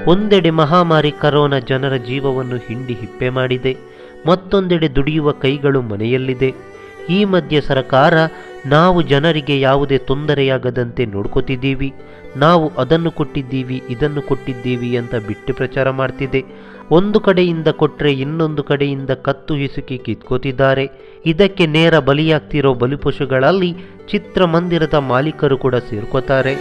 ಒಂದೆಡೆ ಮಹಾಮಾರಿ ಕರೋನಾ ಜನರ ಜೀವವನ್ನು ಹಿಂಡಿ ಹಿಪ್ಪೆ ಮಾಡಿದೆ ಮತ್ತೊಂದೆಡೆ ದುಡಿಯುವ ಕೈಗಳು ಮನೆಯಲ್ಲಿದೆ ಈ ಮಧ್ಯೆ ಸರ್ಕಾರ ನಾವು ಜನರಿಗೆ ಯಾವುದೇ ತೊಂದರೆಯಾಗದಂತೆ ನೋಡ್ಕೋತಿದ್ದೀವಿ ನಾವು ಅದನ್ನು ಕೊಟ್ಟಿದ್ದೀವಿ ಇದನ್ನು ಕೊಟ್ಟಿದ್ದೀವಿ ಅಂತ ಬಿಟ್ಟು ಪ್ರಚಾರ ಮಾಡ್ತಿದೆ ಒಂದು ಕಡೆಯಿಂದ ಕೊಟ್ಟರೆ ಇನ್ನೊಂದು ಕಡೆಯಿಂದ ಕತ್ತು ಹಿಸುಕಿ ಕಿತ್ಕೋತಿದ್ದಾರೆ ಇದಕ್ಕೆ ನೇರ ಬಲಿಯಾಗ್ತಿರೋ ಬಲಿಪಶುಗಳಲ್ಲಿ ಚಿತ್ರಮಂದಿರದ ಮಾಲೀಕರು ಕೂಡ ಸೇರ್ಕೋತಾರೆ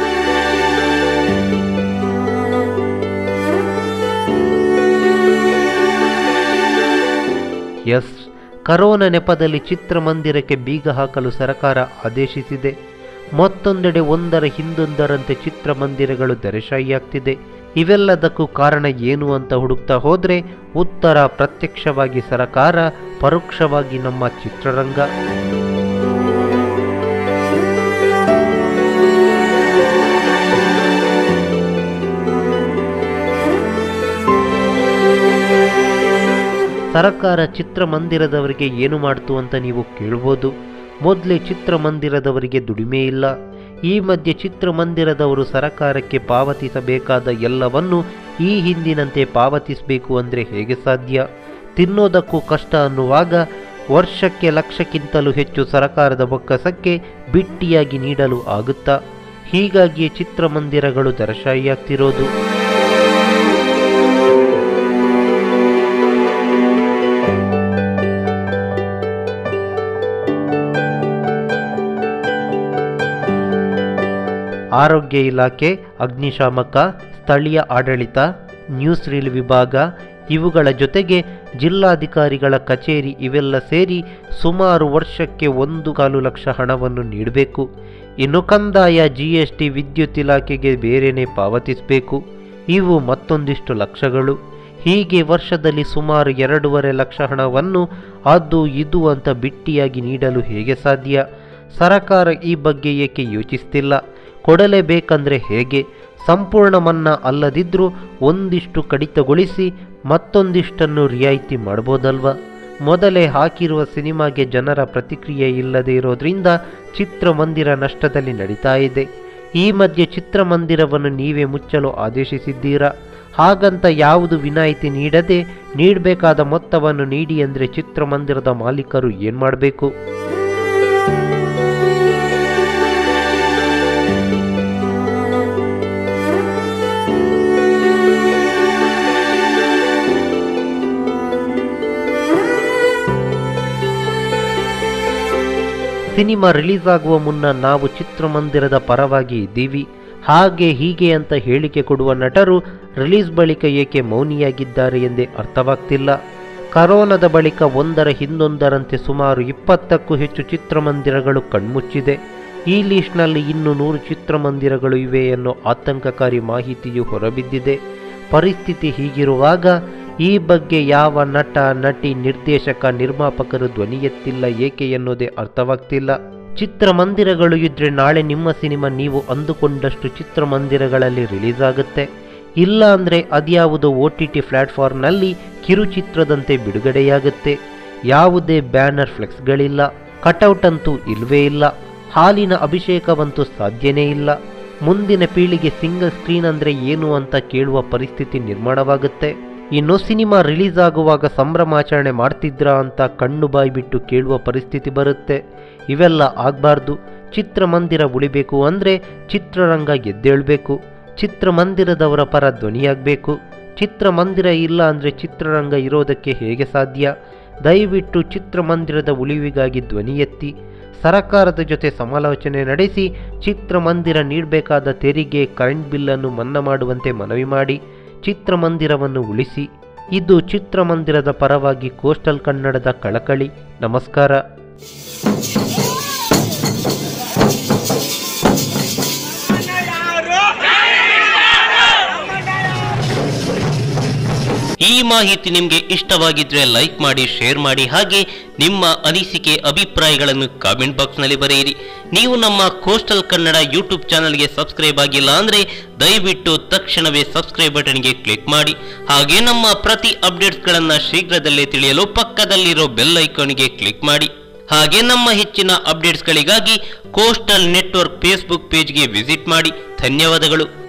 ಎಸ್ ಕರೋನಾ ನೆಪದಲ್ಲಿ ಚಿತ್ರಮಂದಿರಕ್ಕೆ ಬೀಗ ಹಾಕಲು ಸರ್ಕಾರ ಆದೇಶಿಸಿದೆ ಮತ್ತೊಂದೆಡೆ ಒಂದರ ಹಿಂದೊಂದರಂತೆ ಚಿತ್ರಮಂದಿರಗಳು ದರೆಶಾಹಿಯಾಗ್ತಿದೆ ಇವೆಲ್ಲದಕ್ಕೂ ಕಾರಣ ಏನು ಅಂತ ಹುಡುಕ್ತಾ ಹೋದ್ರೆ ಉತ್ತರ ಪ್ರತ್ಯಕ್ಷವಾಗಿ ಸರಕಾರ ಪರೋಕ್ಷವಾಗಿ ನಮ್ಮ ಚಿತ್ರರಂಗ ಸರಕಾರ ಚಿತ್ರಮಂದಿರದವರಿಗೆ ಏನು ಮಾಡ್ತು ಅಂತ ನೀವು ಕೇಳ್ಬೋದು ಮೊದಲೇ ಚಿತ್ರಮಂದಿರದವರಿಗೆ ದುಡಿಮೆ ಇಲ್ಲ ಈ ಮಧ್ಯೆ ಚಿತ್ರಮಂದಿರದವರು ಸರಕಾರಕ್ಕೆ ಪಾವತಿಸಬೇಕಾದ ಎಲ್ಲವನ್ನು ಈ ಹಿಂದಿನಂತೆ ಪಾವತಿಸಬೇಕು ಅಂದರೆ ಹೇಗೆ ಸಾಧ್ಯ ತಿನ್ನೋದಕ್ಕೂ ಕಷ್ಟ ಅನ್ನುವಾಗ ವರ್ಷಕ್ಕೆ ಲಕ್ಷಕ್ಕಿಂತಲೂ ಹೆಚ್ಚು ಸರಕಾರದ ಬೊಕ್ಕಸಕ್ಕೆ ಬಿಟ್ಟಿಯಾಗಿ ನೀಡಲು ಆಗುತ್ತಾ ಹೀಗಾಗಿಯೇ ಚಿತ್ರಮಂದಿರಗಳು ದರಶಾಹಿಯಾಗ್ತಿರೋದು ಆರೋಗ್ಯ ಇಲಾಖೆ ಅಗ್ನಿಶಾಮಕ ಸ್ಥಳೀಯ ಆಡಳಿತ ನ್ಯೂಸ್ ರೀಲ್ ವಿಭಾಗ ಇವುಗಳ ಜೊತೆಗೆ ಜಿಲ್ಲಾಧಿಕಾರಿಗಳ ಕಚೇರಿ ಇವೆಲ್ಲ ಸೇರಿ ಸುಮಾರು ವರ್ಷಕ್ಕೆ ಒಂದು ಕಾಲು ಲಕ್ಷ ಹಣವನ್ನು ನೀಡಬೇಕು ಇನ್ನು ಕಂದಾಯ ಜಿ ಎಸ್ ಟಿ ವಿದ್ಯುತ್ ಇಲಾಖೆಗೆ ಬೇರೆಯೇ ಪಾವತಿಸಬೇಕು ಇವು ಮತ್ತೊಂದಿಷ್ಟು ಲಕ್ಷಗಳು ಹೀಗೆ ವರ್ಷದಲ್ಲಿ ಸುಮಾರು ಎರಡೂವರೆ ಲಕ್ಷ ಹಣವನ್ನು ಅದು ಇದು ಅಂತ ಬಿಟ್ಟಿಯಾಗಿ ನೀಡಲು ಹೇಗೆ ಸಾಧ್ಯ ಸರಕಾರ ಈ ಬಗ್ಗೆ ಏಕೆ ಯೋಚಿಸ್ತಿಲ್ಲ ಕೊಡಲೇಬೇಕಂದ್ರೆ ಹೇಗೆ ಸಂಪೂರ್ಣ ಮನ್ನಾ ಅಲ್ಲದಿದ್ರೂ ಒಂದಿಷ್ಟು ಕಡಿತಗೊಳಿಸಿ ಮತ್ತೊಂದಿಷ್ಟನ್ನು ರಿಯಾಯಿತಿ ಮಾಡ್ಬೋದಲ್ವಾ ಮೊದಲೇ ಹಾಕಿರುವ ಸಿನಿಮಾಗೆ ಜನರ ಪ್ರತಿಕ್ರಿಯೆ ಇಲ್ಲದೆ ಇರೋದ್ರಿಂದ ಚಿತ್ರಮಂದಿರ ನಷ್ಟದಲ್ಲಿ ನಡೀತಾ ಇದೆ ಈ ಮಧ್ಯೆ ಚಿತ್ರಮಂದಿರವನ್ನು ನೀವೇ ಮುಚ್ಚಲು ಆದೇಶಿಸಿದ್ದೀರಾ ಹಾಗಂತ ಯಾವುದು ವಿನಾಯಿತಿ ನೀಡದೆ ನೀಡಬೇಕಾದ ಮೊತ್ತವನ್ನು ನೀಡಿ ಅಂದರೆ ಚಿತ್ರಮಂದಿರದ ಮಾಲೀಕರು ಏನು ಮಾಡಬೇಕು ಸಿನಿಮಾ ರಿಲೀಸ್ ಆಗುವ ಮುನ್ನ ನಾವು ಚಿತ್ರಮಂದಿರದ ಪರವಾಗಿ ಇದ್ದೀವಿ ಹಾಗೆ ಹೀಗೆ ಅಂತ ಹೇಳಿಕೆ ಕೊಡುವ ನಟರು ರಿಲೀಸ್ ಬಳಿಕ ಏಕೆ ಮೌನಿಯಾಗಿದ್ದಾರೆ ಎಂದೇ ಅರ್ಥವಾಗ್ತಿಲ್ಲ ಕರೋನಾದ ಬಳಿಕ ಒಂದರ ಹಿಂದೊಂದರಂತೆ ಸುಮಾರು ಇಪ್ಪತ್ತಕ್ಕೂ ಹೆಚ್ಚು ಚಿತ್ರಮಂದಿರಗಳು ಕಣ್ಮುಚ್ಚಿದೆ ಈ ಲಿಸ್ಟ್ನಲ್ಲಿ ಇನ್ನು ನೂರು ಚಿತ್ರಮಂದಿರಗಳು ಇವೆ ಎನ್ನೋ ಆತಂಕಕಾರಿ ಮಾಹಿತಿಯು ಹೊರಬಿದ್ದಿದೆ ಪರಿಸ್ಥಿತಿ ಹೀಗಿರುವಾಗ ಈ ಬಗ್ಗೆ ಯಾವ ನಟ ನಟಿ ನಿರ್ದೇಶಕ ನಿರ್ಮಾಪಕರು ಧ್ವನಿ ಎತ್ತಿಲ್ಲ ಏಕೆ ಎನ್ನುವುದೇ ಅರ್ಥವಾಗ್ತಿಲ್ಲ ಚಿತ್ರಮಂದಿರಗಳು ಇದ್ರೆ ನಾಳೆ ನಿಮ್ಮ ಸಿನಿಮಾ ನೀವು ಅಂದುಕೊಂಡಷ್ಟು ಚಿತ್ರಮಂದಿರಗಳಲ್ಲಿ ರಿಲೀಸ್ ಆಗುತ್ತೆ ಇಲ್ಲ ಅಂದರೆ ಅದ್ಯಾವುದೋ ಒ ಟಿ ಟಿ ಪ್ಲ್ಯಾಟ್ಫಾರ್ಮ್ನಲ್ಲಿ ಕಿರುಚಿತ್ರದಂತೆ ಬಿಡುಗಡೆಯಾಗುತ್ತೆ ಯಾವುದೇ ಬ್ಯಾನರ್ ಫ್ಲೆಕ್ಸ್ಗಳಿಲ್ಲ ಕಟೌಟ್ ಅಂತೂ ಇಲ್ವೇ ಇಲ್ಲ ಹಾಲಿನ ಅಭಿಷೇಕವಂತೂ ಸಾಧ್ಯನೇ ಇಲ್ಲ ಮುಂದಿನ ಪೀಳಿಗೆ ಸಿಂಗಲ್ ಸ್ಕ್ರೀನ್ ಅಂದರೆ ಏನು ಅಂತ ಕೇಳುವ ಪರಿಸ್ಥಿತಿ ನಿರ್ಮಾಣವಾಗುತ್ತೆ ಇನ್ನು ಸಿನಿಮಾ ರಿಲೀಸ್ ಆಗುವಾಗ ಸಂಭ್ರಮಾಚರಣೆ ಮಾಡ್ತಿದ್ರಾ ಅಂತ ಕಣ್ಣು ಬಾಯಿ ಬಿಟ್ಟು ಕೇಳುವ ಪರಿಸ್ಥಿತಿ ಬರುತ್ತೆ ಇವೆಲ್ಲ ಆಗಬಾರ್ದು ಚಿತ್ರಮಂದಿರ ಉಳಿಬೇಕು ಅಂದರೆ ಚಿತ್ರರಂಗ ಎದ್ದೇಳಬೇಕು ಚಿತ್ರಮಂದಿರದವರ ಪರ ಧ್ವನಿಯಾಗಬೇಕು ಚಿತ್ರಮಂದಿರ ಇಲ್ಲ ಅಂದರೆ ಚಿತ್ರರಂಗ ಇರೋದಕ್ಕೆ ಹೇಗೆ ಸಾಧ್ಯ ದಯವಿಟ್ಟು ಚಿತ್ರಮಂದಿರದ ಉಳಿವಿಗಾಗಿ ಧ್ವನಿ ಎತ್ತಿ ಸರಕಾರದ ಜೊತೆ ಸಮಾಲೋಚನೆ ನಡೆಸಿ ಚಿತ್ರಮಂದಿರ ನೀಡಬೇಕಾದ ತೆರಿಗೆ ಕರೆಂಟ್ ಬಿಲ್ಲನ್ನು ಮನ್ನಾ ಮಾಡುವಂತೆ ಮನವಿ ಮಾಡಿ ಚಿತ್ರಮಂದಿರವನ್ನು ಉಳಿಸಿ ಇದು ಚಿತ್ರಮಂದಿರದ ಪರವಾಗಿ ಕೋಸ್ಟಲ್ ಕನ್ನಡದ ಕಳಕಳಿ ನಮಸ್ಕಾರ ಈ ಮಾಹಿತಿ ನಿಮಗೆ ಇಷ್ಟವಾಗಿದ್ರೆ ಲೈಕ್ ಮಾಡಿ ಶೇರ್ ಮಾಡಿ ಹಾಗೆ ನಿಮ್ಮ ಅನಿಸಿಕೆ ಅಭಿಪ್ರಾಯಗಳನ್ನು ಕಾಮೆಂಟ್ ಬಾಕ್ಸ್ನಲ್ಲಿ ಬರೆಯಿರಿ ನೀವು ನಮ್ಮ ಕೋಸ್ಟಲ್ ಕನ್ನಡ ಯೂಟ್ಯೂಬ್ ಚಾನಲ್ಗೆ ಸಬ್ಸ್ಕ್ರೈಬ್ ಆಗಿಲ್ಲ ಅಂದ್ರೆ ದಯವಿಟ್ಟು ತಕ್ಷಣವೇ ಸಬ್ಸ್ಕ್ರೈಬ್ ಬಟನ್ಗೆ ಕ್ಲಿಕ್ ಮಾಡಿ ಹಾಗೆ ನಮ್ಮ ಪ್ರತಿ ಅಪ್ಡೇಟ್ಸ್ಗಳನ್ನು ಶೀಘ್ರದಲ್ಲೇ ತಿಳಿಯಲು ಪಕ್ಕದಲ್ಲಿರೋ ಬೆಲ್ ಐಕಾನ್ಗೆ ಕ್ಲಿಕ್ ಮಾಡಿ ಹಾಗೆ ನಮ್ಮ ಹೆಚ್ಚಿನ ಅಪ್ಡೇಟ್ಸ್ಗಳಿಗಾಗಿ ಕೋಸ್ಟಲ್ ನೆಟ್ವರ್ಕ್ ಫೇಸ್ಬುಕ್ ಪೇಜ್ಗೆ ವಿಸಿಟ್ ಮಾಡಿ ಧನ್ಯವಾದಗಳು